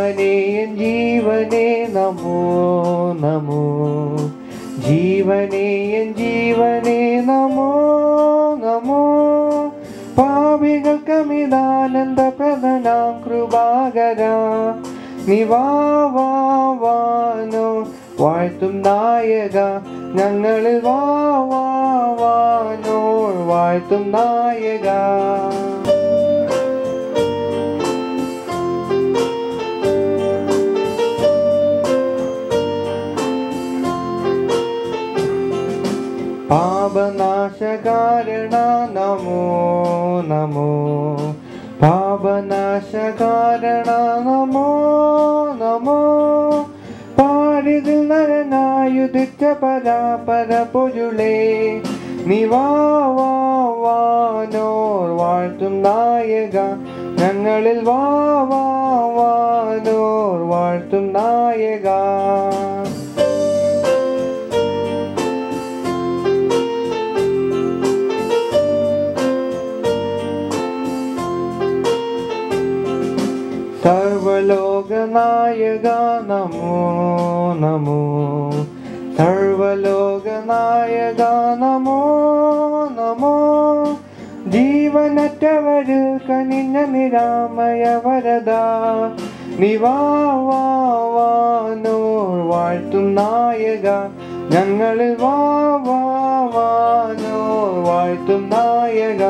ജീവനേ എൻ ജീവനേ നമോ നമോ ജീവനേ എൻ ജീവനേ നമോ നമോ പാപികൾക്കമിതാനന്ദപ്രദനാം കൃപാകര നിവാവാനോ വാഴ്ത്തും നായക ഞങ്ങളിൽ വാവാനോ വാഴ്ത്തും നായക പാപനാശകാരണ നമോ നമോ പാപനാശകാരണ നമോ നമോ പാടിതിൽ നരനായുധിച്ച പരാപര പൊരുളേ നിവാവാനോർ വാഴ്ത്തും നായക ഞങ്ങളിൽ വാവാനോർ വാഴ്ത്തും നായക സർവലോകനായക നമോ നമോ സർവലോകനായക നമോ നമോ ജീവനറ്റവരിൽ കനിഞ്ഞ നിരാമയ വരദ നിവാവാനോർ വാഴ്ത്തും നായക ഞങ്ങളിൽ വാവാനോർ വാഴ്ത്തും നായക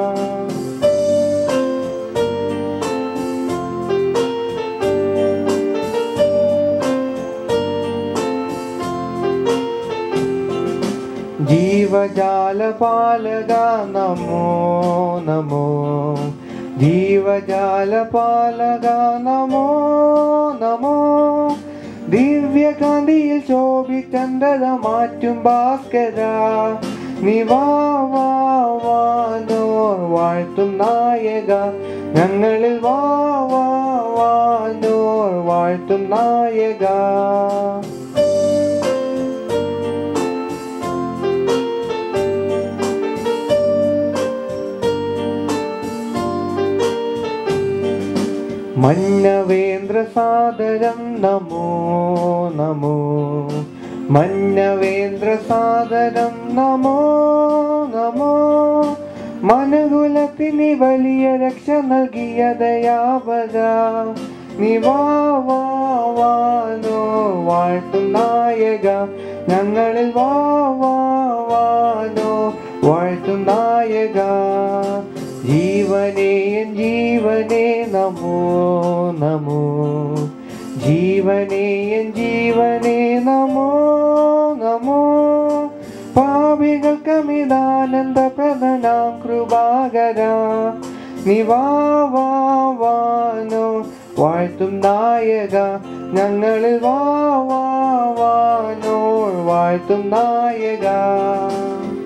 ജീവജാലപാലക നമോ നമോ ജീവജാലപാലക നമോ നമോ ദിവ്യകാന്തിയിൽ ശോഭിച്ചന്ദ്രത മാറ്റും ഭാസ്കര നിവാവാനോർ വാഴ്ത്തും നായക ഞങ്ങളിൽ വാവാനോർ വാഴ്ത്തും നായക മന്നവേന്ദ്ര സാദരം നമോ നമോ മന്നവേന്ദ്ര സാദരം നമോ നമോ മനുകുലത്തിന് വലിയ രക്ഷ നൽകിയ ദയാപക നിവാവാനോ വാഴ്ത്തും നായക ഞങ്ങളിൽ വാവാനോ വാഴ്ത്തും നായക ജീവനേ എൻ ജീവനേ നമോ നമോ ജീവനേ എൻ ജീവനേ നമോ നമോ പാപികൾക്കമിതാനന്ദപ്രദനാം കൃപാകര നിവാവാനോ വാഴ്ത്തും നായക ഞങ്ങളിൽ വാവാനോ വാഴ്ത്തും നായക